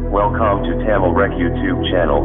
Welcome to Tamil Rec YouTube channel.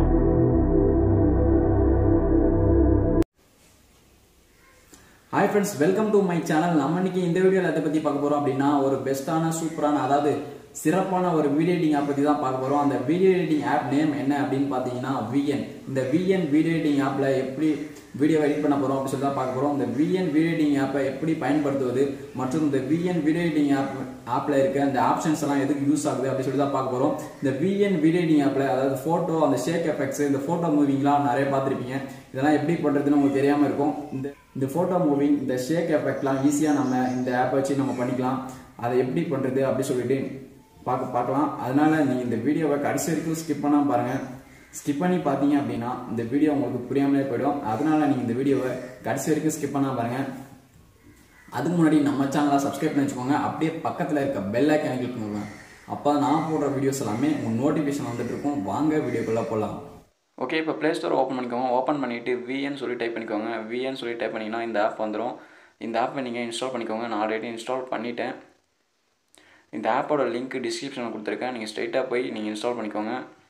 Hi friends welcome to my channel நம்ம இன்னைக்கு இந்த வீடியோவில் எதை பற்றி பார்க்க போகிறோம் அப்படின்னா ஒரு பெஸ்ட்டான சூப்பரான அதாவது சிறப்பான ஒரு வீடியோ எடிட்டிங் ஆப் பற்றி தான் பார்க்க போகிறோம் அந்த வீடியோ எடிட்டிங் ஆப் நேம் என்ன அப்படின்னு பார்த்தீங்கன்னா விஎன் இந்த விஎன் வீடியோ எடிட்டிங் ஆப்பில் எப்படி வீடியோ எடிட் பண்ண போகிறோம் அப்படின்னு சொல்லி தான் பார்க்க போகிறோம் இந்த விஎன் வீடியோ எடிட்டிங் ஆப்பை எப்படி பயன்படுத்துவது மற்றும் இந்த விஎன் வீடியோ எடிட்டிங் ஆப் ஆப்பில் இருக்க அந்த ஆப்ஷன்ஸ் எல்லாம் எதுக்கு யூஸ் ஆகுது அப்படின்னு சொல்லி தான் பார்க்க போகிறோம் இந்த விஎன் வீடியோ எடிட்டிங் ஆப்பில் அதாவது ஃபோட்டோ அந்த ஷேக் எஃபெக்ட்ஸ் இந்த ஃபோட்டோ மூவிங்லாம் நிறைய பார்த்துருப்பீங்க இதெல்லாம் எப்படி பண்ணுறதுன்னு உங்களுக்கு தெரியாமல் இருக்கும் இந்த இந்த ஃபோட்டோ மூவிங் இந்த ஷேக் எஃபெக்ட்லாம் ஈஸியாக நம்ம இந்த ஆப்பை வச்சு நம்ம பண்ணிக்கலாம் அதை எப்படி பண்ணுறது அப்படி சொல்லிட்டு பார்க்க பார்க்கலாம் அதனால நீங்கள் இந்த வீடியோவை கடைசி வரைக்கும் ஸ்கிப் பண்ணாமல் பாருங்கள் ஸ்கிப் பண்ணி பார்த்தீங்க அப்படின்னா இந்த வீடியோ உங்களுக்கு புரியாமலே போயிடும் அதனால நீங்கள் இந்த வீடியோவை கடைசி வரைக்கும் ஸ்கிப் பண்ணாமல் பாருங்கள் அதுக்கு முன்னாடி நம்ம சேனலை சப்ஸ்கிரைப் பண்ணி வச்சுக்கோங்க அப்படியே பக்கத்தில் இருக்க பெல் ஐக்கான கிளிக் பண்ணுங்க அப்போ நான் போடுற வீடியோஸ் எல்லாமே உங்கள் நோட்டிஃபிகேஷன் வந்துட்டு இருக்கும் வாங்க வீடியோக்குள்ளே போகலாம் ஓகே இப்போ ப்ளே ஸ்டோர் ஓப்பன் பண்ணிக்கோங்க ஓப்பன் பண்ணிவிட்டு விஎன் சொல்லி டைப் பண்ணிக்கோங்க விஎன் சொல்லி டைப் பண்ணிங்கன்னா இந்த ஆப் வந்துடும் இந்த ஆப்பை நீங்கள் இன்ஸ்டால் பண்ணிக்கோங்க நான் ஆல்ரெடி இன்ஸ்டால் பண்ணிட்டேன் இந்த ஆப்போட லிங்க் டிஸ்கிரிப்ஷனில் கொடுத்துருக்கேன் நீங்கள் ஸ்ட்ரைட்டாக போய் நீங்கள் இன்ஸ்டால் பண்ணிக்கோங்க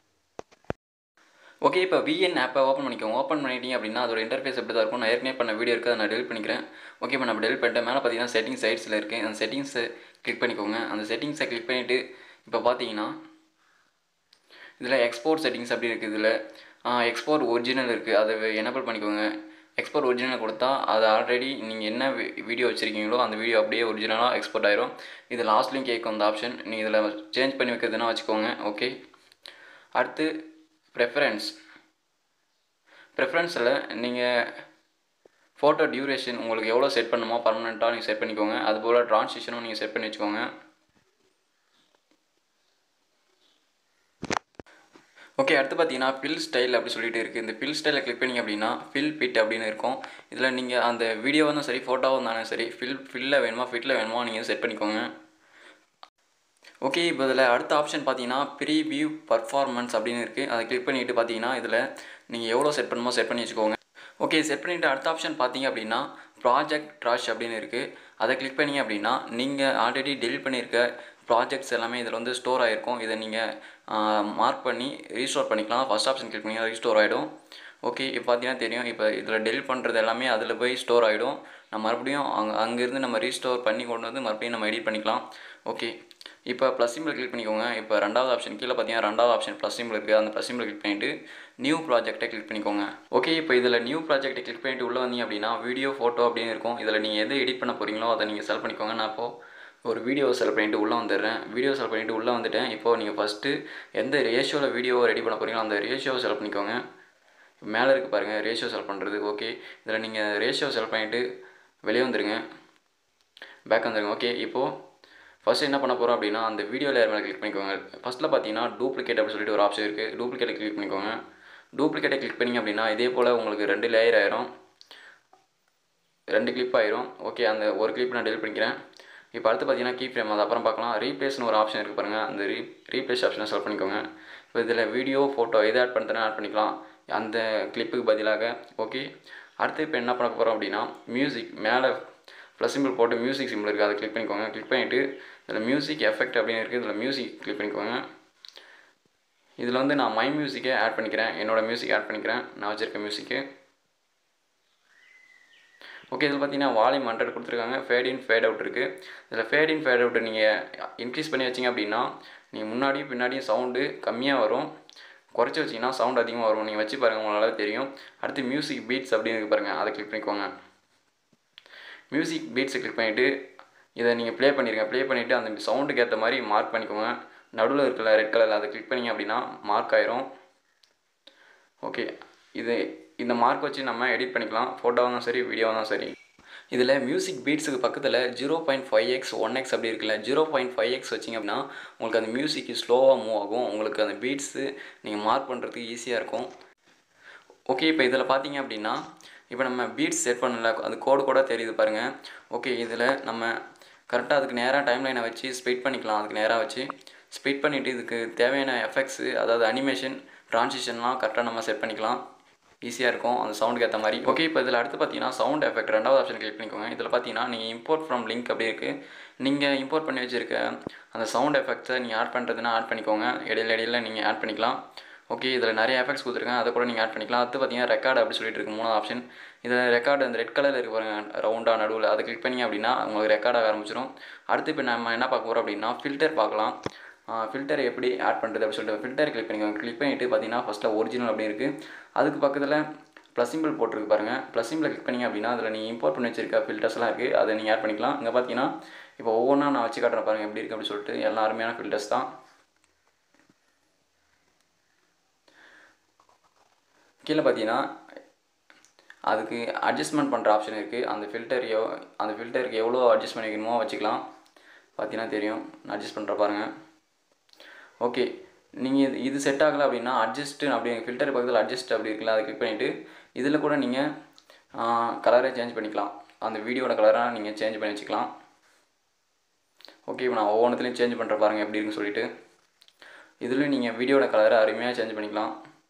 ஓகே இப்போ விஎன் ஆப்பை ஓப்பன் பண்ணிக்கோங்க ஓப்பன் பண்ணிட்டீங்க அப்படின்னா அதோட இன்டர்ஃபேஸ் எப்படி தான் இருக்கும் நான் ஏற்கனவே பண்ண வீடியோ இருக்குது அதை நான் டெலிட் பண்ணிக்கிறேன் ஓகே இப்போ நான் டெலிட் பண்ணிட்டேன் மேலே பார்த்தீங்கன்னா செட்டிங்ஸ் சைட்ஸில் இருக்குது அந்த செட்டிங்ஸை கிளிக் பண்ணிக்கோங்க அந்த செட்டிங்ஸை கிளிக் பண்ணிவிட்டு இப்போ பார்த்தீங்கன்னா இதில் எக்ஸ்போர்ட் செட்டிங்ஸ் அப்படி இருக்குது இதில் எக்ஸ்போர்ட் ஒரிஜினல் இருக்குது அதை எனபிள் பண்ணிக்கோங்க எக்ஸ்போர்ட் ஒரிஜினல் கொடுத்தா அது ஆல்ரெடி நீங்கள் என்ன வீடியோ வச்சுருக்கீங்களோ அந்த வீடியோ அப்படியே ஒரிஜினலாக எக்ஸ்போர்ட் ஆயிரும் இது லாஸ்ட்லேயும் கேட்கும் அந்த ஆப்ஷன் நீங்கள் இதில் சேஞ்ச் பண்ணி வைக்கிறதுனா வச்சுக்கோங்க ஓகே அடுத்து ப்ரெஃபரன்ஸ் ப்ரெஃபரன்ஸில் நீங்கள் ஃபோட்டோ டியூரேஷன் உங்களுக்கு எவ்வளோ செட் பண்ணுமோ பர்மனெண்ட்டாக நீங்கள் செட் பண்ணிக்கோங்க அதுபோல் ட்ரான்ஸ்லேஷனும் நீங்கள் செட் பண்ணி வச்சுக்கோங்க ஓகே அடுத்து பார்த்தீங்கன்னா ஃபில் ஸ்டைல் அப்படி சொல்லிட்டு இருக்குது இந்த ஃபில் ஸ்டைலை கிளிக் பண்ணிங்க அப்படின்னா ஃபில் பிட் அப்படின்னு இருக்கும் இதில் நீங்கள் அந்த வீடியோவாக இருந்தாலும் சரி ஃபோட்டோவாக இருந்தாலும் சரி ஃபில் ஃபில்லில் வேணுமா ஃபிட்டில் வேணுமா நீங்கள் செட் பண்ணிக்கோங்க ஓகே இப்போ இதில் அடுத்த ஆப்ஷன் பார்த்தீங்கன்னா ப்ரீவியூ பர்ஃபார்மன்ஸ் அப்படின்னு இருக்குது அதை கிளிக் பண்ணிவிட்டு பார்த்தீங்கன்னா இதில் நீங்கள் எவ்வளோ செட் பண்ணுமோ செட் பண்ணி வச்சுக்கோங்க ஓகே செட் பண்ணிவிட்டு அடுத்த ஆப்ஷன் பார்த்தீங்க அப்படின்னா ப்ராஜெக்ட் ட்ராஷ் அப்படின்னு இருக்குது அதை கிளிக் பண்ணிங்க அப்படின்னா நீங்கள் ஆல்ரெடி டெலிட் பண்ணியிருக்க ப்ராஜெக்ட்ஸ் எல்லாமே இதில் வந்து ஸ்டோர் ஆகிருக்கும் இதை நீங்கள் மார்க் பண்ணி ரீஸ்டோர் பண்ணிக்கலாம் ஃபஸ்ட் ஆப்ஷன் கிளிக் பண்ணி ரீஸ்டோர் ஆகிடும் ஓகே இப்போ பார்த்தீங்கன்னா தெரியும் இப்போ இதில் டெலிட் பண்ணுறது எல்லாமே அதில் போய் ஸ்டோர் ஆகிடும் நம்ம மறுபடியும் அங்கே அங்கேருந்து நம்ம ரீஸ்டோர் பண்ணி கொண்டு வந்து மறுபடியும் நம்ம எடிட் பண்ணிக்கலாம் ஓகே இப்போ ப்ளஸ் சிம்பிள் கிளிக் பண்ணிக்கோங்க இப்போ ரெண்டாவது ஆப்ஷன் கீழே பார்த்தீங்கன்னா ரெண்டாவது ஆப்ஷன் ப்ளஸ் சிம்பிள் இருக்குது அந்த ப்ளஸ் சிம்பிள் கிளிக் பண்ணிவிட்டு நியூ ப்ராஜெக்ட்டை கிளிக் பண்ணிக்கோங்க ஓகே இப்போ இதில் நியூ ப்ராஜெக்ட்டை கிளிக் பண்ணிட்டு உள்ளே வந்தீங்க அப்படின்னா வீடியோ ஃபோட்டோ அப்படின்னு இருக்கும் இதில் நீங்கள் எது எடிட் பண்ண போகிறீங்களோ அதை நீங்கள் செலக்ட் பண்ணிக்கோங்க நான் இப்போது ஒரு வீடியோ செலக்ட் பண்ணிவிட்டு உள்ளே வந்துடுறேன் வீடியோ செலக்ட் பண்ணிவிட்டு உள்ளே வந்துட்டேன் இப்போது நீங்கள் ஃபஸ்ட்டு எந்த ரேஷியோவில் வீடியோவை ரெடி பண்ண போகிறீங்களோ அந்த ரேஷியோவை செலக்ட் பண்ணிக்கோங்க மேலே இருக்குது பாருங்கள் ரேஷியோ செலக்ட் பண்ணுறது ஓகே இதில் நீங்கள் ரேஷியோ செலக்ட் பண்ணிவிட்டு வெளியே வந்துடுங்க பேக் வந்துடுங்க ஓகே இப்போது ஃபஸ்ட்டு என்ன பண்ண போகிறோம் அப்படின்னா அந்த வீடியோ லேயர் மேலே கிளிக் பண்ணிக்கோங்க ஃபஸ்ட்டில் பார்த்தீங்கன்னா டூப்ளிகேட் அப்படின்னு சொல்லிட்டு ஒரு ஆப்ஷன் இருக்குது டூப்ளிகேட்டை கிளிக் பண்ணிக்கோங்க டூப்ளிகேட்டை கிளிக் பண்ணிங்க அப்படின்னா இதே போல் உங்களுக்கு ரெண்டு லேயர் ஆயிரும் ரெண்டு கிளிப் ஆயிரும் ஓகே அந்த ஒரு கிளிப் நான் டெலிட் பண்ணிக்கிறேன் இப்போ அடுத்து பார்த்தீங்கன்னா கீ ஃப்ரேம் அது அப்புறம் பார்க்கலாம் ரீப்ளேஸ்னு ஒரு ஆப்ஷன் இருக்குது பாருங்கள் அந்த ரீ ரீப்ளேஸ் ஆப்ஷனை செலக்ட் பண்ணிக்கோங்க இப்போ இதில் வீடியோ ஃபோட்டோ எது ஆட் பண்ணுறேன்னு ஆட் பண்ணிக்கலாம் அந்த கிளிப்புக்கு பதிலாக ஓகே அடுத்து இப்போ என்ன பண்ண போகிறோம் அப்படின்னா மியூசிக் மேலே ப்ளஸ் சிம்பிள் போட்டு மியூசிக் சிம்பிள் இருக்குது அதை கிளிக் பண்ணிக்கோங்க கிளிக் பண்ணிவிட்டு இதில் மியூசிக் எஃபெக்ட் அப்படின்னு இருக்குது இதில் மியூசிக் கிளிக் பண்ணிக்கோங்க இதில் வந்து நான் மை மியூசிக்கே ஆட் பண்ணிக்கிறேன் என்னோடய மியூசிக் ஆட் பண்ணிக்கிறேன் நான் வச்சுருக்க மியூசிக்கு ஓகே இதில் பார்த்தீங்கன்னா வால்யூம் ஹண்ட்ரட் கொடுத்துருக்காங்க ஃபேட் இன் ஃபேட் அவுட் இருக்குது இதில் ஃபேட் இன் ஃபேட் அவுட் நீங்கள் இன்க்ரீஸ் பண்ணி வச்சிங்க அப்படின்னா நீங்கள் முன்னாடியும் பின்னாடியும் சவுண்டு கம்மியாக வரும் குறைச்சி வச்சிங்கன்னா சவுண்ட் அதிகமாக வரும் நீங்கள் வச்சு பாருங்கள் உங்களால் தெரியும் அடுத்து மியூசிக் பீட்ஸ் அப்படின்னு இருக்கு பாருங்கள் அதை கிளிக் பண்ணிக்கோங்க மியூசிக் பீட்ஸை கிளிக் பண்ணிவிட்டு இதை நீங்கள் ப்ளே பண்ணிடுங்க ப்ளே பண்ணிவிட்டு அந்த சவுண்டுக்கு ஏற்ற மாதிரி மார்க் பண்ணிக்கோங்க நடுவில் இருக்கல ரெட் கலரில் அதை கிளிக் பண்ணிங்க அப்படின்னா மார்க் ஆயிரும் ஓகே இது இந்த மார்க் வச்சு நம்ம எடிட் பண்ணிக்கலாம் ஃபோட்டோவும் சரி வீடியோவும் சரி இதில் மியூசிக் பீட்ஸுக்கு பக்கத்தில் zero point five x one x அப்படி இருக்குல்ல ஜீரோ பாயிண்ட் ஃபைவ் எக்ஸ் வச்சிங்க அப்படின்னா உங்களுக்கு அந்த மியூசிக் ஸ்லோவாக மூவ் ஆகும் உங்களுக்கு அந்த பீட்ஸு நீங்கள் மார்க் பண்ணுறதுக்கு ஈஸியாக இருக்கும் ஓகே இப்போ இதில் பார்த்தீங்க அப்படின்னா இப்போ நம்ம பீட்ஸ் செட் பண்ணல அது கோடு கூட தெரியுது பாருங்கள் ஓகே இதில் நம்ம கரெக்டாக அதுக்கு நேராக டைம் லைனை வச்சு ஸ்பீட் பண்ணிக்கலாம் அதுக்கு நேராக வச்சு ஸ்பீட் பண்ணிவிட்டு இதுக்கு தேவையான எஃபெக்ட்ஸு அதாவது அனிமேஷன் ட்ரான்சிஷன்லாம் கரெக்டாக நம்ம செட் பண்ணிக்கலாம் ஈஸியாக இருக்கும் அந்த சவுண்டுக்கு ஏற்ற மாதிரி ஓகே இப்போ இதில் அடுத்து பார்த்தீங்கன்னா சவுண்ட் எஃபெக்ட் ரெண்டாவது ஆப்ஷன் கிளிக் பண்ணிக்கோங்க இதில் பார்த்தீங்கன்னா நீங்கள் இம்போர்ட் ஃப்ரம் லிங்க் அப்படி இருக்குது நீங்கள் இம்போர்ட் பண்ணி வச்சுருக்க அந்த சவுண்ட் எஃபெக்ட்ஸை நீங்கள் ஆட் பண்ணுறதுனா ஆட் பண்ணிக்கோங்க இடையில இடையில நீங்கள் ஆட் பண்ணிக்கலாம் ஓகே இதில் நிறைய எஃபெக்ட்ஸ் கொடுத்துருக்கேன் அதை கூட நீங்கள் ஆட் பண்ணிக்கலாம் அடுத்து பார்த்தீங்கன்னா ரெக்கார்டு அப்படி சொல்லிட்டு இருக்கு மூணாவது ஆப்ஷன் இதில் ரெக்கார்டு அந்த ரெட் கலரில் இருக்கு பாருங்க ரவுண்டாக நடுவில் அதை கிளிக் பண்ணி அப்படின்னா உங்களுக்கு ரெக்கார்ட் ஆக ஆரம்பிச்சிடும் அடுத்து இப்போ நம்ம என்ன பார்க்க போகிறோம் அப்படின்னா ஃபில்டர் பார்க்கலாம் ஃபில்டர் எப்படி ஆட் பண்ணுறது அப்படின்னு சொல்லிட்டு ஃபில்டர் கிளிக் பண்ணிக்கோங்க கிளிக் பண்ணிவிட்டு பார்த்தீங்கன்னா ஃபஸ்ட்டில் ஒரிஜினல் அப்படி இருக்குது அதுக்கு பக்கத்தில் ப்ளஸ் சிம்பிள் போட்டிருக்கு பாருங்கள் ப்ளஸ் சிம்பிள் கிளிக் பண்ணிங்க அப்படின்னா அதில் நீங்கள் இம்போர்ட் பண்ணி வச்சிருக்க ஃபில்டர்ஸ்லாம் இருக்குது அதை நீங்கள் ஆட் பண்ணிக்கலாம் இங்கே பார்த்தீங்கன்னா இப்போ ஒவ்வொன்றா நான் வச்சு காட்டுறேன் பாருங்கள் எப்படி இருக்குது அப்படின்னு சொல்லிட்டு எல்லா அருமையான ஃபில்டர்ஸ் தான் கீழே பார்த்தீங்கன்னா அதுக்கு அட்ஜஸ்ட்மெண்ட் பண்ணுற ஆப்ஷன் இருக்குது அந்த ஃபில்டர் எவ் அந்த ஃபில்டருக்கு எவ்வளோ அட்ஜஸ்ட் பண்ணிக்கணுமோ வச்சுக்கலாம் பார்த்தீங்கன்னா தெரியும் நான் அட்ஜஸ்ட் பண்ணுற பாருங்கள் ஓகே நீங்கள் இது இது செட் ஆகலை அப்படின்னா அட்ஜஸ்ட்டு அப்படி ஃபில்டர் பக்கத்தில் அட்ஜஸ்ட் அப்படி இருக்குல்ல அதை கிளிக் பண்ணிவிட்டு இதில் கூட நீங்கள் கலரை சேஞ்ச் பண்ணிக்கலாம் அந்த வீடியோட கலராக நீங்கள் சேஞ்ச் பண்ணி வச்சுக்கலாம் ஓகே இப்போ நான் ஒவ்வொன்றத்துலையும் சேஞ்ச் பண்ணுற பாருங்கள் எப்படி இருக்குன்னு சொல்லிட்டு இதுலேயும் நீங்கள் வீடியோட கலரை அருமையாக சேஞ்ச் பண்ணிக்கலாம்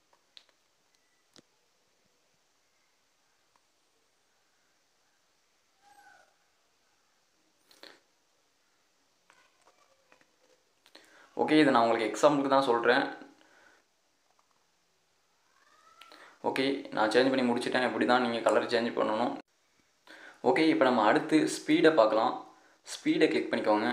ஓகே இதை நான் உங்களுக்கு எக்ஸாம்பிளுக்கு தான் சொல்கிறேன் ஓகே நான் சேஞ்ச் பண்ணி முடிச்சிட்டேன் இப்படி தான் நீங்கள் கலர் சேஞ்ச் பண்ணணும் ஓகே இப்போ நம்ம அடுத்து ஸ்பீடை பார்க்கலாம் ஸ்பீடை கிளிக் பண்ணிக்கோங்க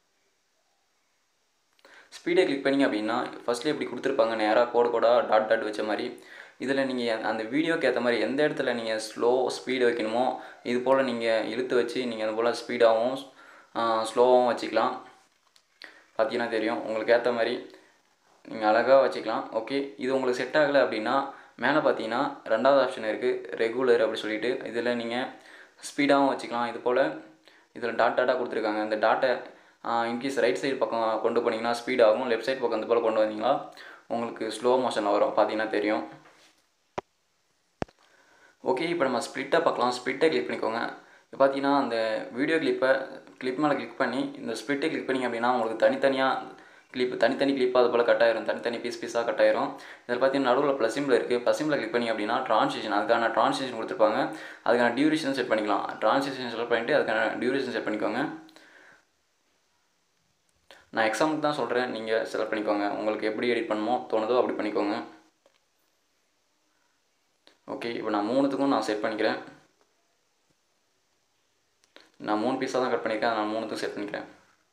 ஸ்பீடை கிளிக் பண்ணிங்க அப்படின்னா ஃபஸ்ட்லேயே இப்படி கொடுத்துருப்பாங்க நேராக கோடு கோடாக டாட் டாட் வச்ச மாதிரி இதில் நீங்கள் அந்த வீடியோக்கு ஏற்ற மாதிரி எந்த இடத்துல நீங்கள் ஸ்லோ ஸ்பீடு வைக்கணுமோ இது போல் நீங்கள் இழுத்து வச்சு நீங்கள் அது போல் ஸ்பீடாகவும் ஸ்லோவாகவும் வச்சுக்கலாம் பார்த்தீங்கன்னா தெரியும் உங்களுக்கு ஏற்ற மாதிரி நீங்கள் அழகாக வச்சுக்கலாம் ஓகே இது உங்களுக்கு செட் ஆகலை அப்படின்னா மேலே பார்த்தீங்கன்னா ரெண்டாவது ஆப்ஷன் இருக்குது ரெகுலர் அப்படி சொல்லிட்டு இதில் நீங்கள் ஸ்பீடாகவும் வச்சுக்கலாம் இது போல் இதில் டாட் டாட்டாக கொடுத்துருக்காங்க இந்த டாட்டை இன்கேஸ் ரைட் சைடு பக்கம் கொண்டு போனீங்கன்னா ஸ்பீட் ஆகும் லெஃப்ட் சைடு பக்கம் இந்த போல் கொண்டு வந்தீங்கன்னா உங்களுக்கு ஸ்லோ மோஷனில் வரும் பார்த்தீங்கன்னா தெரியும் ஓகே இப்போ நம்ம ஸ்ப்ளிட்டை பார்க்கலாம் ஸ்ப்ளிட்டை கிளிக் பண்ணிக்கோங்க இப்போ பார்த்தீங்கன்னா அந்த வீடியோ கிளிப்பை கிளிப் மேலே கிளிக் பண்ணி இந்த ஸ்ப்ளிட்டை கிளிக் பண்ணிங்க அப்படின்னா உங்களுக்கு தனித்தனியாக கிளிப் தனித்தனி கிளிப்பாக அது போல் கட் ஆயிரும் தனித்தனி பீஸ் பீஸாக கட் ஆயிரும் இதில் பார்த்தீங்கன்னா நடுவில் ப்ளஸ் சிம்பிள் இருக்குது ப்ளஸ் சிம்பிள் கிளிக் பண்ணி அப்படின்னா ட்ரான்ஸ்லேஷன் அதுக்கான ட்ரான்ஸ்லேஷன் கொடுத்துருப்பாங்க அதுக்கான டியூரேஷன் செட் பண்ணிக்கலாம் ட்ரான்ஸ்லேஷன் செலக்ட் பண்ணிவிட்டு அதுக்கான டியூரேஷன் செட் பண்ணிக்கோங்க நான் எக்ஸாமுக்கு தான் சொல்கிறேன் நீங்கள் செலக்ட் பண்ணிக்கோங்க உங்களுக்கு எப்படி எடிட் பண்ணுமோ தோணுதோ அப்படி பண்ணிக்கோங்க ஓகே இப்போ நான் மூணுத்துக்கும் நான் செட் பண்ணிக்கிறேன் நான் மூணு பீஸாக தான் கட் பண்ணியிருக்கேன் நான் மூணுத்துக்கும் செட் பண்ணிக்கிறேன்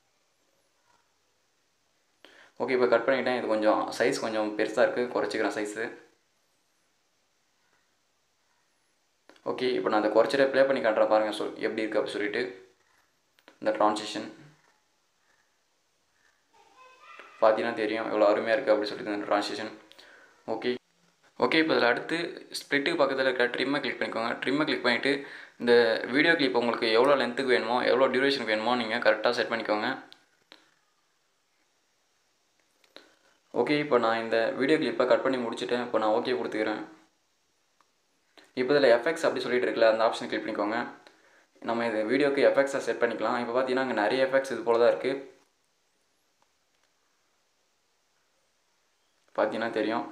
ஓகே இப்போ கட் பண்ணிட்டேன் இது கொஞ்சம் சைஸ் கொஞ்சம் பெருசாக இருக்குது குறைச்சிக்கிறேன் சைஸு ஓகே இப்போ நான் அதை குறைச்சிட்டு ப்ளே பண்ணி காட்டுறேன் பாருங்கள் சொல் எப்படி இருக்குது அப்படி சொல்லிட்டு இந்த ட்ரான்சிஷன் பார்த்தீங்கன்னா தெரியும் எவ்வளோ அருமையாக இருக்குது அப்படி சொல்லிட்டு இந்த ட்ரான்சிஷன் ஓகே ஓகே இப்போ இதில் அடுத்து ஸ்ப்ளிட்டுக்கு பக்கத்தில் இருக்கிற ட்ரிம்மை கிளிக் பண்ணிக்கோங்க ட்ரிம்மை கிளிக் பண்ணிவிட்டு இந்த வீடியோ கிளிப் உங்களுக்கு எவ்வளோ லென்த்துக்கு வேணுமோ எவ்வளோ டியூரேஷனுக்கு வேணுமோ நீங்கள் கரெக்டாக செட் பண்ணிக்கோங்க ஓகே இப்போ நான் இந்த வீடியோ கிளிப்பை கட் பண்ணி முடிச்சுட்டேன் இப்போ நான் ஓகே கொடுத்துக்கிறேன் இப்போ இதில் எஃபெக்ட்ஸ் அப்படி சொல்லிட்டு இருக்குல்ல அந்த ஆப்ஷன் கிளிக் பண்ணிக்கோங்க நம்ம இது வீடியோக்கு எஃபெக்ட்ஸை செட் பண்ணிக்கலாம் இப்போ பார்த்தீங்கன்னா அங்கே நிறைய எஃபெக்ட்ஸ் இது போல தான் இருக்குது பார்த்தீங்கன்னா தெரியும்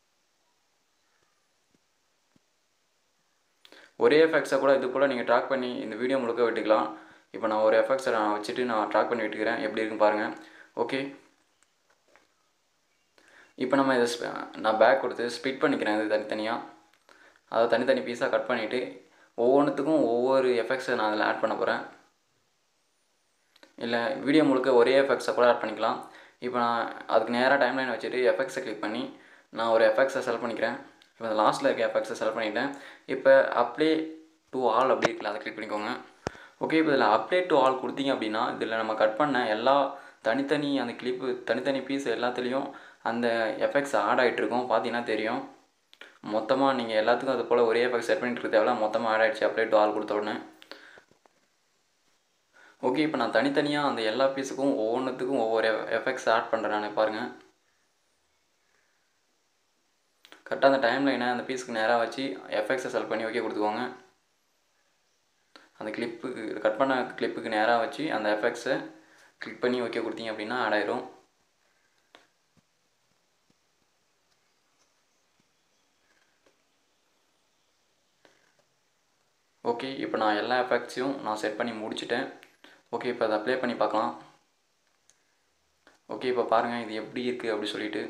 ஒரே எஃபெக்ட்ஸை கூட இது போல் நீங்கள் ட்ராக் பண்ணி இந்த வீடியோ முழுக்க விட்டுக்கலாம் இப்போ நான் ஒரு எஃபெக்ட்ஸை நான் வச்சுட்டு நான் ட்ராக் பண்ணி விட்டுக்கிறேன் எப்படி இருக்குன்னு பாருங்கள் ஓகே இப்போ நம்ம இதை sp- நான் பேக் கொடுத்து ஸ்பிட் பண்ணிக்கிறேன் இது தனித்தனியாக அதை தனித்தனி பீஸாக கட் பண்ணிவிட்டு ஒவ்வொன்றுத்துக்கும் ஒவ்வொரு எஃபெக்ட்ஸை நான் அதில் ஆட் பண்ண போகிறேன் இல்லை வீடியோ முழுக்க ஒரே எஃபெக்ட்ஸை கூட ஆட் பண்ணிக்கலாம் இப்போ நான் அதுக்கு நேராக டைம்லைன் வச்சுட்டு எஃபெக்ட்ஸை கிளிக் பண்ணி நான் ஒரு எஃபெக்ட்ஸை செலக்ட் பண்ணிக்கிறேன் இப்போ இந்த லாஸ்ட்டில் இருக்க எஃபெக்ட்ஸை செலக்ட் பண்ணிட்டேன் இப்போ அப்ளே டு ஆல் அப்படி இருக்குல்ல அதை கிளிக் பண்ணிக்கோங்க ஓகே இப்போ இதில் அப்ளே டு ஆல் கொடுத்தீங்க அப்படின்னா இதில் நம்ம கட் பண்ண எல்லா தனித்தனி அந்த கிளிப்பு தனித்தனி பீஸ் எல்லாத்துலேயும் அந்த எஃபெக்ட்ஸ் ஆட் ஆகிட்டு இருக்கும் பார்த்தீங்கன்னா தெரியும் மொத்தமாக நீங்கள் எல்லாத்துக்கும் அது போல் ஒரே எஃபெக்ட் செட் பண்ணிட்டு இருக்க தேவையில்ல மொத்தமாக ஆட் ஆகிடுச்சு அப்ளே டு ஆல் கொடுத்த உடனே ஓகே இப்போ நான் தனித்தனியாக அந்த எல்லா பீஸுக்கும் ஒவ்வொன்றுத்துக்கும் ஒவ்வொரு எஃபெக்ட்ஸ் ஆட் பண்ணுறேன் நான் பாருங்கள் கரெக்டாக அந்த டைம் லைனை அந்த பீஸுக்கு நேராக வச்சு எஃபெக்ட்ஸை செலக்ட் பண்ணி ஓகே கொடுத்துக்கோங்க அந்த கிளிப்புக்கு கட் பண்ண கிளிப்புக்கு நேராக வச்சு அந்த எஃபெக்ட்ஸை கிளிக் பண்ணி ஓகே கொடுத்தீங்க அப்படின்னா ஆட் ஆயிரும் ஓகே இப்போ நான் எல்லா எஃபெக்ட்ஸையும் நான் செட் பண்ணி முடிச்சிட்டேன் ஓகே இப்போ அதை அப்ளை பண்ணி பார்க்கலாம் ஓகே இப்போ பாருங்கள் இது எப்படி இருக்குது அப்படி சொல்லிட்டு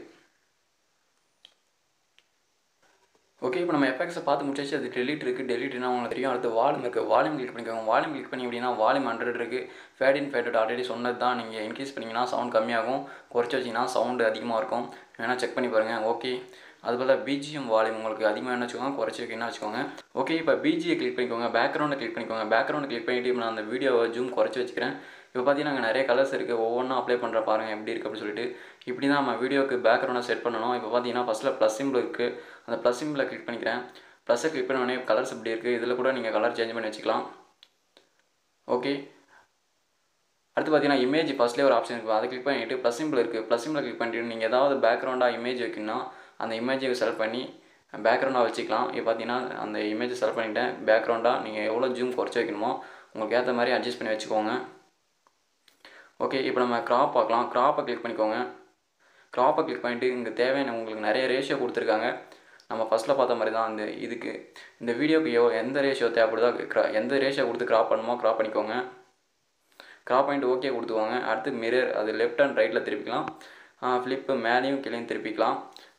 ஓகே இப்போ நம்ம எஃபெக்ட்ஸை பார்த்து முடிச்சாச்சு அது டெலிட் இருக்குது டெலிட்னா உங்களுக்கு தெரியும் அடுத்து வால்யூம் இருக்குது வால்யூம் கிளிக் பண்ணிக்கோங்க வால்யூம் கிளிக் பண்ணி அப்படின்னா வால்யூம் ஹண்ட்ரட் இருக்குது ஃபேட் இன் ஃபேட் ஆல்ரெடி சொன்னது தான் நீங்கள் இன்க்ரீஸ் பண்ணிங்கன்னா சவுண்ட் கம்மியாகும் குறைச்சி வச்சிங்கன்னா சவுண்டு அதிகமாக இருக்கும் வேணால் செக் பண்ணி பாருங்கள் ஓகே அதுபோல் பிஜிஎம் வால்யூம் உங்களுக்கு அதிகமாக என்ன வச்சுக்கோங்க குறைச்சி வைக்கணும்னு வச்சுக்கோங்க ஓகே இப்போ பிஜியை கிளிக் பண்ணிக்கோங்க பேக்ரவுண்டை கிளிக் பண்ணிக்கோங்க பேக்ரவுண்டை கிளிக் பண்ணிட்டு இப்போ நான் அந்த வீடியோவை ஜூம் குறைச்சி வச்சுக்கிறேன் இப்போ பார்த்தீங்கன்னா அங்கே நிறைய கலர்ஸ் இருக்குது ஒவ்வொன்றும் அப்ளை பண்ணுற பாருங்கள் எப்படி இருக்குது அப்படின்னு சொல்லிட்டு இப்படி தான் நம்ம வீடியோக்கு பேக்ரவுண்டை செட் பண்ணணும் இப்போ பார்த்தீங்கன்னா ஃபஸ்ட்டில் ப்ளஸ் சிம்பிள் இருக்குது அந்த ப்ளஸ் சிம்பிளை கிளிக் பண்ணிக்கிறேன் ப்ளஸ்ஸை கிளிக் பண்ண உடனே கலர்ஸ் இப்படி இருக்குது இதில் கூட நீங்கள் கலர் சேஞ்ச் பண்ணி வச்சுக்கலாம் ஓகே அடுத்து பார்த்தீங்கன்னா இமேஜ் ஃபஸ்ட்லேயே ஒரு ஆப்ஷன் இருக்குது அதை கிளிக் பண்ணிட்டு ப்ளஸ் சிம்பிள் இருக்குது ப்ளஸ் சிம்பிளை கிளிக் பண்ணிட்டு நீங்கள் ஏதாவது பேக்ரவுண்டாக இமேஜ் வைக்கணும்னா அந்த இமேஜை செலக்ட் பண்ணி பேக்ரவுண்டாக வச்சுக்கலாம் இப்போ பார்த்தீங்கன்னா அந்த இமேஜை செலக்ட் பண்ணிட்டேன் பேக்ரவுண்டாக நீங்கள் எவ்வளோ ஜூம் குறைச்சி வைக்கணுமோ உங்களுக்கு ஏற்ற மாதிரி அட்ஜஸ்ட் பண்ணி வச்சுக்கோங்க ஓகே இப்போ நம்ம க்ராப் பார்க்கலாம் க்ராப்பை கிளிக் பண்ணிக்கோங்க க்ராப்பை கிளிக் பண்ணிவிட்டு இங்கே தேவையான உங்களுக்கு நிறைய ரேஷியோ கொடுத்துருக்காங்க நம்ம ஃபஸ்ட்டில் பார்த்த மாதிரி தான் அந்த இதுக்கு இந்த வீடியோக்கு எவ் எந்த ரேஷியோ தேவைப்படுதோ க்ரா- எந்த ரேஷியோ கொடுத்து க்ராப் பண்ணுமோ க்ராப் பண்ணிக்கோங்க க்ராப் பண்ணிட்டு ஓகே கொடுத்துக்கோங்க அடுத்து மிரர் அது லெஃப்ட் அண்ட் ரைட்டில் திருப்பிக்கலாம் ஃப்ளிப்பு மேலேயும் கீழேயும் திருப்பிக்கலாம்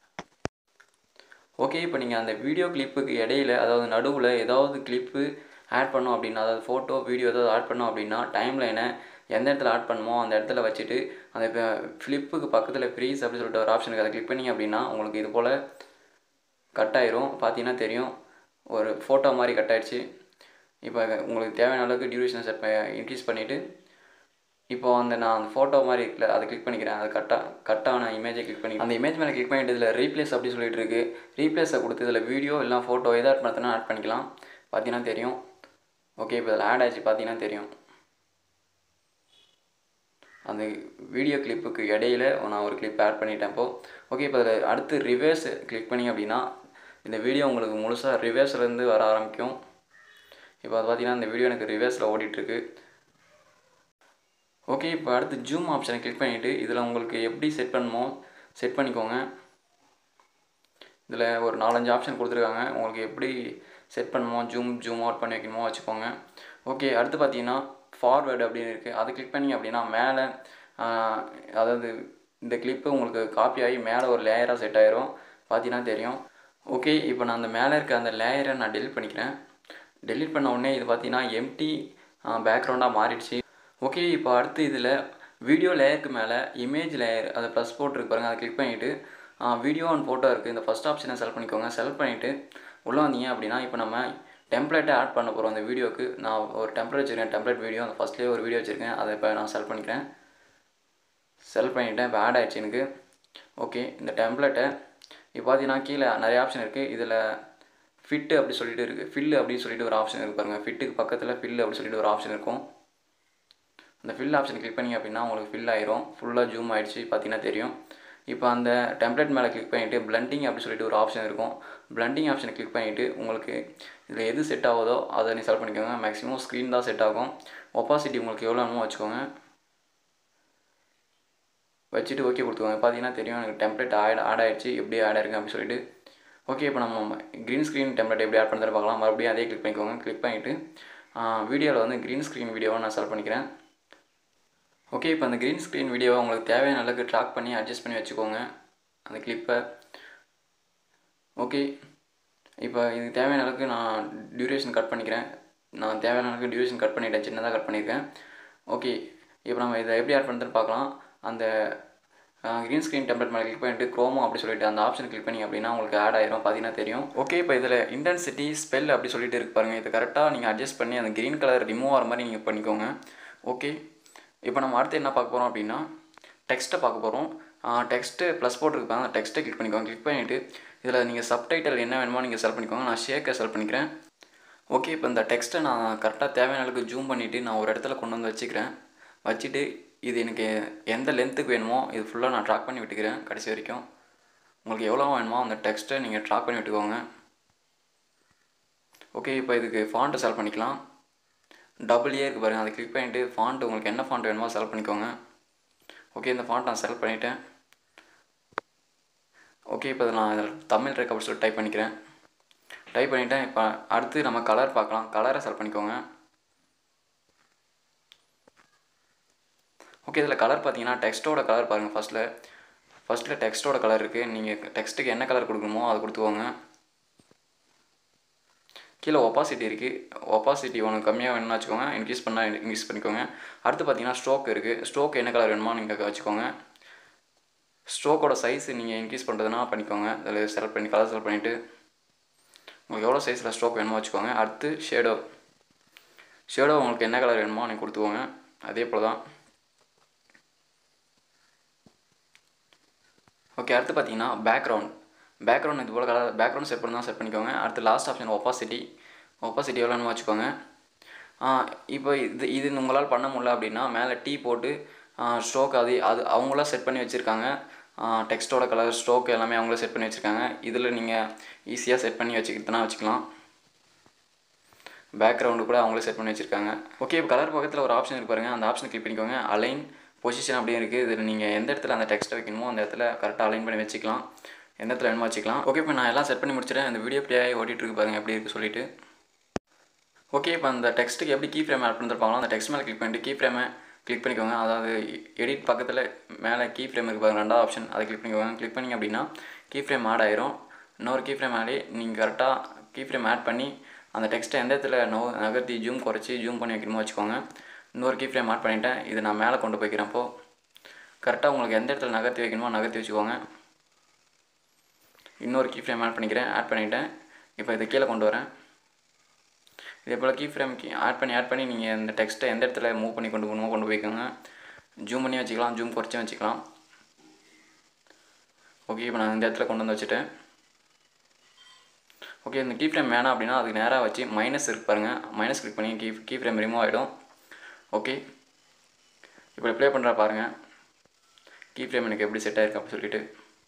ஓகே இப்போ நீங்கள் அந்த வீடியோ கிளிப்புக்கு இடையில அதாவது நடுவில் ஏதாவது கிளிப்பு ஆட் பண்ணோம் அப்படின்னா அதாவது ஃபோட்டோ வீடியோ ஏதாவது ஆட் பண்ணோம் அப்படின்னா டைம் லைனை எந்த இடத்துல ஆட் பண்ணுமோ அந்த இடத்துல வச்சுட்டு அந்த ஃப்ளிப்புக்கு பக்கத்தில் ஃப்ரீஸ் அப்படின்னு சொல்லிட்டு ஒரு ஆப்ஷன் அதை கிளிக் பண்ணிங்க அப்படின்னா உங்களுக்கு இது போல் கட் ஆயிரும் பார்த்தீங்கன்னா தெரியும் ஒரு ஃபோட்டோ மாதிரி கட் ஆயிடுச்சு இப்போ உங்களுக்கு தேவையான அளவுக்கு டியூரேஷனை செட் இன்க்ரீஸ் பண்ணிவிட்டு இப்போ அந்த நான் அந்த ஃபோட்டோ மாதிரி இருக்குல்ல அதை கிளிக் பண்ணிக்கிறேன் அது கட்டாக கட்டான இமேஜை கிளிக் பண்ணி அந்த இமேஜ் மேலே கிளிக் பண்ணிட்டு இதில் ரீப்ளேஸ் அப்படி சொல்லிட்டு இருக்கு ரீப்ளேஸை கொடுத்து இதில் வீடியோ இல்லை ஃபோட்டோ எதை ஆட் பண்ணா ஆட் பண்ணிக்கலாம் பார்த்தீங்கன்னா தெரியும் ஓகே இப்போ இதில் ஆட் ஆச்சு பார்த்தீங்கன்னா தெரியும் அந்த வீடியோ கிளிப்புக்கு இடையில நான் ஒரு கிளிப் ஆட் பண்ணிட்டேன் இப்போ ஓகே இப்போ அதில் அடுத்து ரிவர்ஸ் கிளிக் பண்ணி அப்படின்னா இந்த வீடியோ உங்களுக்கு முழுசாக ரிவர்ஸ்லேருந்து வர ஆரம்பிக்கும் இப்போ அது பார்த்தீங்கன்னா இந்த வீடியோ எனக்கு ரிவர்ஸில் ஓடிட்டுருக்கு ஓகே இப்போ அடுத்து ஜூம் ஆப்ஷனை கிளிக் பண்ணிவிட்டு இதில் உங்களுக்கு எப்படி செட் பண்ணணுமோ செட் பண்ணிக்கோங்க இதில் ஒரு நாலஞ்சு ஆப்ஷன் கொடுத்துருக்காங்க உங்களுக்கு எப்படி செட் பண்ணணுமோ ஜூம் ஜூம் அவுட் பண்ணி வைக்கணுமோ வச்சுக்கோங்க ஓகே அடுத்து பார்த்தீங்கன்னா ஃபார்வேர்டு அப்படின்னு இருக்குது அதை கிளிக் பண்ணி அப்படின்னா மேலே ஆஹ், அதாவது இந்த கிளிப்பு உங்களுக்கு காப்பி ஆகி மேலே ஒரு லேயராக செட் ஆயிரும் பார்த்தீங்கன்னா தெரியும் ஓகே இப்போ நான் அந்த மேலே இருக்க அந்த லேயரை நான் டெலிட் பண்ணிக்கிறேன் டெலிட் பண்ண உடனே இது பார்த்தீங்கன்னா எம்டி பேக்ரவுண்டாக மாறிடுச்சு ஓகே இப்போ அடுத்து இதில் வீடியோ லேயருக்கு மேலே இமேஜ் லேயர் அதை ப்ளஸ் போட்டுருக்கு பாருங்கள் அதை கிளிக் பண்ணிவிட்டு வீடியோ அண்ட் ஃபோட்டோ இருக்குது இந்த ஃபஸ்ட் ஆப்ஷனை செலக்ட் பண்ணிக்கோங்க செலக்ட் பண்ணிவிட்டு உள்ளே வந்தீங்க அப்படின்னா இப்போ நம்ம டெம்ப்ளேட்டை ஆட் பண்ண போகிறோம் அந்த வீடியோக்கு நான் ஒரு டெம்ப்ளேட் வச்சுருக்கேன் டெம்ப்ளேட் வீடியோ அந்த ஃபஸ்ட்லேயே ஒரு வீடியோ வச்சுருக்கேன் அதை இப்போ நான் செலக்ட் பண்ணிக்கிறேன் செலக்ட் பண்ணிவிட்டேன் இப்போ ஆட் ஆயிடுச்சு எனக்கு ஓகே இந்த டெம்ப்ளேட்டை இப்போ பார்த்தீங்கன்னா கீழே நிறைய ஆப்ஷன் இருக்குது இதில் ஃபிட்டு அப்படி சொல்லிட்டு இருக்குது ஃபில் அப்படின்னு சொல்லிட்டு ஒரு ஆப்ஷன் இருக்கு பாருங்கள் ஃபிட்டுக்கு பக்கத்தில் ஃபில் அப்படி சொல்லிட்டு ஒரு ஆப்ஷன் இருக்கும் அந்த ஃபில் ஆப்ஷன் கிளிக் பண்ணி அப்படின்னா உங்களுக்கு ஃபில் ஆயிரும் ஃபுல்லாக ஜூம் ஆயிடுச்சு பார்த்தீங்கன்னா தெரியும் இப்போ அந்த டெம்ப்ளேட் மேலே கிளிக் பண்ணிவிட்டு பிளண்டிங் அப்படி சொல்லிட்டு ஒரு ஆப்ஷன் இருக்கும் பிளண்டிங் ஆப்ஷனை கிளிக் பண்ணிவிட்டு உங்களுக்கு இதில் எது செட் ஆகுதோ அதை நீ செலக்ட் பண்ணிக்கோங்க மேக்ஸிமம் ஸ்க்ரீன் தான் செட் ஆகும் ஒப்பாசிட்டி உங்களுக்கு எவ்வளோ வேணுமோ வச்சுக்கோங்க வச்சுட்டு ஓகே கொடுத்துக்கோங்க பார்த்தீங்கன்னா தெரியும் எனக்கு டெம்ப்ளேட் ஆட் ஆட் ஆயிடுச்சு எப்படி ஆட் ஆயிருக்கு அப்படின்னு சொல்லிட்டு ஓகே இப்போ நம்ம க்ரீன் ஸ்க்ரீன் டெம்ப்ளேட் எப்படி ஆட் பண்ணுறது பார்க்கலாம் மறுபடியும் அதே கிளிக் பண்ணிக்கோங்க கிளிக் பண்ணிவிட்டு வீடியோவில் வந்து க்ரீன் ஸ்க்ரீன் வீடியோவை நான் செலக்ட் பண்ணிக்கிறேன் ஓகே இப்போ அந்த க்ரீன் ஸ்க்ரீன் வீடியோவை உங்களுக்கு தேவையான அளவுக்கு ட்ராக் பண்ணி அட்ஜஸ்ட் பண்ணி வச்சுக்கோங்க அந்த கிளிப்பை ஓகே இப்போ இதுக்கு தேவையான அளவுக்கு நான் டியூரேஷன் கட் பண்ணிக்கிறேன் நான் தேவையான அளவுக்கு டியூரேஷன் கட் பண்ணிட்டேன் சின்னதாக கட் பண்ணியிருக்கேன் ஓகே இப்போ நம்ம இதை எப்படி ஆட் பண்ணுறதுன்னு பார்க்கலாம் அந்த க்ரீன் ஸ்க்ரீன் டெம்ப்ளேட் மேலே கிளிக் பண்ணிட்டு க்ரோமோ அப்படி சொல்லிட்டு அந்த ஆப்ஷன் கிளிக் பண்ணி அப்படின்னா உங்களுக்கு ஆட் ஆயிரும் பார்த்தீங்கன்னா தெரியும் ஓகே இப்போ இதில் இன்டென்சிட்டி ஸ்பெல் அப்படி சொல்லிட்டு இருக்கு பாருங்க இது கரெக்டாக நீங்கள் அட்ஜஸ்ட் பண்ணி அந்த க்ரீன் கலர் ரிமூவ் ஆகிற மாதிரி நீங்கள் பண்ணிக்கோங்க ஓகே இப்போ நம்ம அடுத்து என்ன பார்க்க போகிறோம் அப்படின்னா டெக்ஸ்ட்டை பார்க்க போகிறோம் டெக்ஸ்ட்டு ப்ளஸ் போட்டிருப்பாங்க அந்த டெக்ஸ்ட்டை கிளிக் பண்ணிக்கோங்க கிளிக் பண்ணிவிட்டு இதில் நீங்கள் சப்டைட்டில் என்ன வேணுமோ நீங்கள் செலக்ட் பண்ணிக்கோங்க நான் ஷேக்கை செலக்ட் பண்ணிக்கிறேன் ஓகே இப்போ இந்த டெக்ஸ்ட்டை நான் கரெக்டாக தேவையான அளவுக்கு ஜூம் பண்ணிவிட்டு நான் ஒரு இடத்துல கொண்டு வந்து வச்சுக்கிறேன் வச்சுட்டு இது எனக்கு எந்த லென்த்துக்கு வேணுமோ இது ஃபுல்லாக நான் ட்ராக் பண்ணி விட்டுக்கிறேன் கடைசி வரைக்கும் உங்களுக்கு எவ்வளோ வேணுமோ அந்த டெக்ஸ்ட்டை நீங்கள் ட்ராக் பண்ணி விட்டுக்கோங்க ஓகே இப்போ இதுக்கு ஃபாண்ட்டை செலக்ட் பண்ணிக்கலாம் டபுள் ஏ இருக்குது பாருங்கள் அதை கிளிக் பண்ணிவிட்டு ஃபாண்ட் உங்களுக்கு என்ன ஃபாண்ட் வேணுமோ செலக்ட் பண்ணிக்கோங்க ஓகே இந்த ஃபாண்ட் நான் செலக்ட் பண்ணிவிட்டேன் ஓகே இப்போ இதை நான் இதில் தமிழ் ரெக் அப்படி சொல்லி டைப் பண்ணிக்கிறேன் டைப் பண்ணிட்டேன் இப்போ அடுத்து நம்ம கலர் பார்க்கலாம் கலரை செலக்ட் பண்ணிக்கோங்க ஓகே இதில் கலர் பார்த்தீங்கன்னா டெக்ஸ்ட்டோட கலர் பாருங்கள் ஃபஸ்ட்டில் ஃபஸ்ட்டில் டெக்ஸ்ட்டோட கலர் இருக்குது நீங்கள் டெக்ஸ்ட்டுக்கு என்ன கலர் கொடுக்கணுமோ அதை கொடுத்துக்கோங்க கீழே ஒப்பாசிட்டி இருக்குது ஒப்பாசிட்டி ஒன்று கம்மியாக வேணும்னு வச்சுக்கோங்க இன்க்ரீஸ் பண்ணால் இன்க்ரீஸ் பண்ணிக்கோங்க அடுத்து பார்த்தீங்கன்னா ஸ்ட்ரோக் இருக்குது ஸ்ட்ரோக் என்ன கலர் வேணுமோ நீங்கள் வச்சுக்கோங்க ஸ்ட்ரோக்கோட சைஸ் நீங்கள் இன்க்ரீஸ் பண்ணுறதுனா பண்ணிக்கோங்க அதில் செலக்ட் பண்ணி கலர் செலக்ட் பண்ணிவிட்டு உங்களுக்கு எவ்வளோ சைஸில் ஸ்ட்ரோக் வேணுமோ வச்சுக்கோங்க அடுத்து ஷேடோ ஷேடோ உங்களுக்கு என்ன கலர் வேணுமோ நீங்கள் கொடுத்துக்கோங்க அதே போல் தான் ஓகே அடுத்து பார்த்தீங்கன்னா பேக்ரவுண்ட் பேக்ரவுண்ட் இது போல் கலர் பேக்ரவுண்ட் செட் பண்ணி செட் பண்ணிக்கோங்க அடுத்து லாஸ்ட் ஆப்ஷன் ஒப்பாசிட்டி ஒப்பாசிட்டி எவ்வளோன்னு வச்சுக்கோங்க இப்போ இது இது உங்களால் பண்ண முடியல அப்படின்னா மேலே டீ போட்டு ஸ்ட்ரோக் அது அது அவங்களா செட் பண்ணி வச்சுருக்காங்க டெக்ஸ்ட்டோட கலர் ஸ்ட்ரோக் எல்லாமே அவங்களே செட் பண்ணி வச்சுருக்காங்க இதில் நீங்கள் ஈஸியாக செட் பண்ணி வச்சுக்கிட்டுனா வச்சுக்கலாம் பேக்ரவுண்டு கூட அவங்களே செட் பண்ணி வச்சுருக்காங்க ஓகே இப்போ கலர் பக்கத்தில் ஒரு ஆப்ஷன் இருக்கு பாருங்கள் அந்த ஆப்ஷனை கிளிக் பண்ணிக்கோங்க அலைன் பொசிஷன் அப்படியே இருக்குது இதில் நீங்கள் எந்த இடத்துல அந்த டெக்ஸ்ட்டை வைக்கணுமோ அந்த இடத்துல கரெக்டாக அலைன் பண்ணி வச்சுக்கலாம் எந்த இடத்துல வேணுமோ வச்சுக்கலாம் ஓகே இப்போ நான் எல்லாம் செட் பண்ணி முடிச்சிட்டேன் இந்த வீடியோ அப்படியே ஓட்டிகிட்டு இருக்கு பாருங்கள் எப்படி இருக்குது சொல்லிட்டு ஓகே இப்போ அந்த டெக்ஸ்ட்டுக்கு எப்படி கீ ஃப்ரேம் ஆட் பண்ணிருப்பாங்களோ அந்த டெக்ஸ்ட் மேலே கிளிக் பண்ணிட்டு கீ ஃப்ரேமை கிளிக் பண்ணிக்கோங்க அதாவது எடிட் பக்கத்தில் மேலே கீ ஃப்ரேம் இருக்குது பாருங்க ரெண்டாவது ஆப்ஷன் அதை கிளிக் பண்ணிக்கோங்க கிளிக் பண்ணிங்க அப்படின்னா கீ ஃப்ரேம் ஆட் ஆயிரும் இன்னொரு கீ ஃப்ரேம் ஆடி நீங்கள் கரெக்டாக கீ ஃப்ரேம் ஆட் பண்ணி அந்த டெக்ஸ்ட்டை எந்த இடத்துல நோ நகர்த்தி ஜூம் குறைச்சி ஜூம் பண்ணி வைக்கணுமோ வச்சுக்கோங்க இன்னொரு கீ ஃப்ரேம் ஆட் பண்ணிவிட்டேன் இது நான் மேலே கொண்டு போய்க்கிறேன் அப்போ கரெக்டாக உங்களுக்கு எந்த இடத்துல நகர்த்தி வைக்கணுமோ நகர்த்தி வச்சுக்கோங்க இன்னொரு கீ ஃப்ரேம் ஆட் பண்ணிக்கிறேன் ஆட் பண்ணிவிட்டேன் இப்போ இதை கீழே கொண்டு வரேன் இதே போல் கீ ஃப்ரேம் கீ ஆட் பண்ணி ஆட் பண்ணி நீங்கள் இந்த டெக்ஸ்ட்டை எந்த இடத்துல மூவ் பண்ணி கொண்டு போகணுமோ கொண்டு போய்க்கோங்க ஜூம் பண்ணி வச்சுக்கலாம் ஜூம் குறைச்சும் வச்சுக்கலாம் ஓகே இப்போ நான் இந்த இடத்துல கொண்டு வந்து வச்சுட்டேன் ஓகே இந்த கீ ஃப்ரேம் வேணாம் அப்படின்னா அதுக்கு நேராக வச்சு மைனஸ் இருக்கு பாருங்கள் மைனஸ் கிளிக் பண்ணி கீ கீ ஃப்ரேம் ரிமூவ் ஆகிடும் ஓகே இப்போ ப்ளே பண்ணுறா பாருங்கள் கீ ஃப்ரேம் எனக்கு எப்படி செட் ஆயிருக்கு அப்படி சொல்லிட்டு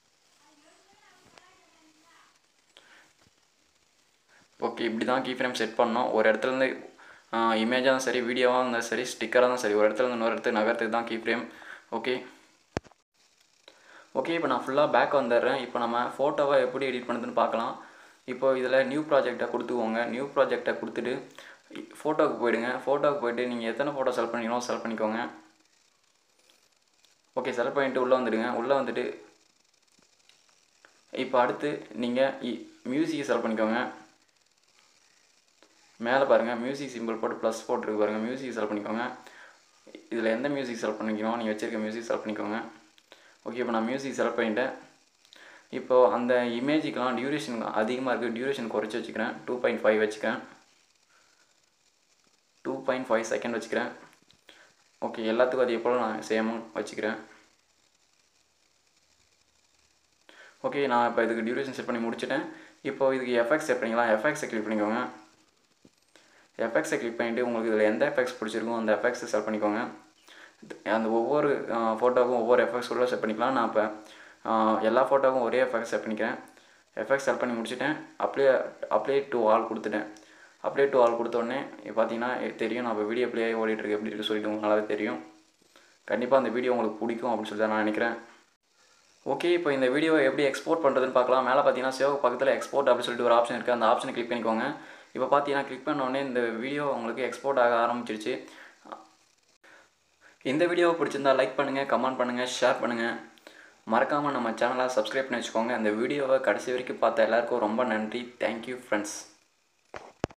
ஓகே இப்படி தான் கீ ஃப்ரேம் செட் பண்ணோம் ஒரு இடத்துலேருந்து இமேஜாக இருந்தாலும் சரி வீடியோவாக இருந்தாலும் சரி ஸ்டிக்கராக இருந்தாலும் சரி ஒரு இடத்துல இருந்து இன்னொரு இடத்துக்கு நகர்த்துக்கு தான் கீ ஃப்ரேம் ஓகே ஓகே இப்போ நான் ஃபுல்லாக பேக் வந்துடுறேன் இப்போ நம்ம ஃபோட்டோவை எப்படி எடிட் பண்ணுறதுன்னு பார்க்கலாம் இப்போ இதில் நியூ ப்ராஜெக்டை கொடுத்துக்கோங்க நியூ ப்ராஜெக்டை கொடுத்துட்டு ஃபோட்டோவுக்கு போயிடுங்க ஃபோட்டோவுக்கு போயிட்டு நீங்கள் எத்தனை ஃபோட்டோ செலக்ட் பண்ணிக்கணும் செலக்ட் பண்ணிக்கோங்க ஓகே செலக்ட் பண்ணிவிட்டு உள்ளே வந்துடுங்க உள்ளே வந்துட்டு இப்போ அடுத்து நீங்கள் மியூசிக்கை செலக்ட் பண்ணிக்கோங்க மேலே பாருங்கள் மியூசிக் சிம்பிள் போட்டு ப்ளஸ் போட்டுருக்கு பாருங்கள் மியூசிக் செலக்ட் பண்ணிக்கோங்க இதில் எந்த மியூசிக் செலக்ட் பண்ணிக்கணும் நீங்கள் வச்சுருக்க மியூசிக் செலக்ட் பண்ணிக்கோங்க ஓகே இப்போ நான் மியூசிக் செலக்ட் பண்ணிட்டேன் இப்போது அந்த இமேஜுக்கெலாம் டியூரேஷன் அதிகமாக இருக்குது டியூரேஷன் குறைச்சி வச்சுக்கிறேன் டூ பாயிண்ட் ஃபைவ் வச்சுக்கிறேன் டூ பாயிண்ட் ஃபைவ் செகண்ட் வச்சுக்கிறேன் ஓகே எல்லாத்துக்கும் அதே போல் நான் சேமாக வச்சுக்கிறேன் ஓகே நான் இப்போ இதுக்கு டியூரேஷன் செட் பண்ணி முடிச்சிட்டேன் இப்போ இதுக்கு எஃபெக்ட்ஸ் செட் பண்ணிக்கலாம் எஃபெக்ட்ஸை கிளிக் பண்ணிக்கோங்க எஃபெக்ட்ஸை கிளிக் பண்ணிவிட்டு உங்களுக்கு இதில் எந்த எஃபெக்ட்ஸ் பிடிச்சிருக்கோ அந்த எஃபெக்ட்ஸை செலக்ட் பண்ணிக்கோங்க அந்த ஒவ்வொரு ஃபோட்டோவுக்கும் ஒவ்வொரு எஃபெக்ட்ஸ் கூட செட் பண்ணிக்கலாம் நான் இப்போ எல்லா ஃபோட்டோவுக்கும் ஒரே எஃபெக்ட் செட் பண்ணிக்கிறேன் எஃபெக்ட் செட் பண்ணி முடிச்சிட்டேன் அப்ளே அப்ளே டு ஆல் கொடுத்துட்டேன் அப்ளே டு ஆல் கொடுத்தோடனே பார்த்தீங்கன்னா தெரியும் நான் இப்போ வீடியோ ப்ளே ஓடிட்டுருக்கு எப்படி இருக்குது சொல்லிட்டு உங்களுக்கு நல்லாவே தெரியும் கண்டிப்பாக அந்த வீடியோ உங்களுக்கு பிடிக்கும் அப்படின்னு சொல்லி தான் நான் நினைக்கிறேன் ஓகே இப்போ இந்த வீடியோ எப்படி எக்ஸ்போர்ட் பண்ணுறதுன்னு பார்க்கலாம் மேலே பார்த்தீங்கன்னா சேவ் பக்கத்தில் எக்ஸ்போர்ட் அப்படின்னு சொல்லிட்டு ஒரு ஆப்ஷன் இருக்குது அந்த ஆப்ஷனை கிளிக் பண்ணிக்கோங்க இப்போ பார்த்தீங்கன்னா கிளிக் பண்ணோடனே இந்த வீடியோ உங்களுக்கு எக்ஸ்போர்ட் ஆக ஆரம்பிச்சிருச்சு இந்த வீடியோவை பிடிச்சிருந்தா லைக் பண்ணுங்கள் கமெண்ட் பண்ணுங்கள் ஷேர் பண்ணுங்கள் மறக்காமல் நம்ம சேனலை சப்ஸ்கிரைப் பண்ணி வச்சுக்கோங்க இந்த வீடியோவை கடைசி வரைக்கும் பார்த்த எல்லாருக்கும் ரொம்ப நன்றி தேங்க்யூ ஃப்ரெண்ட்ஸ்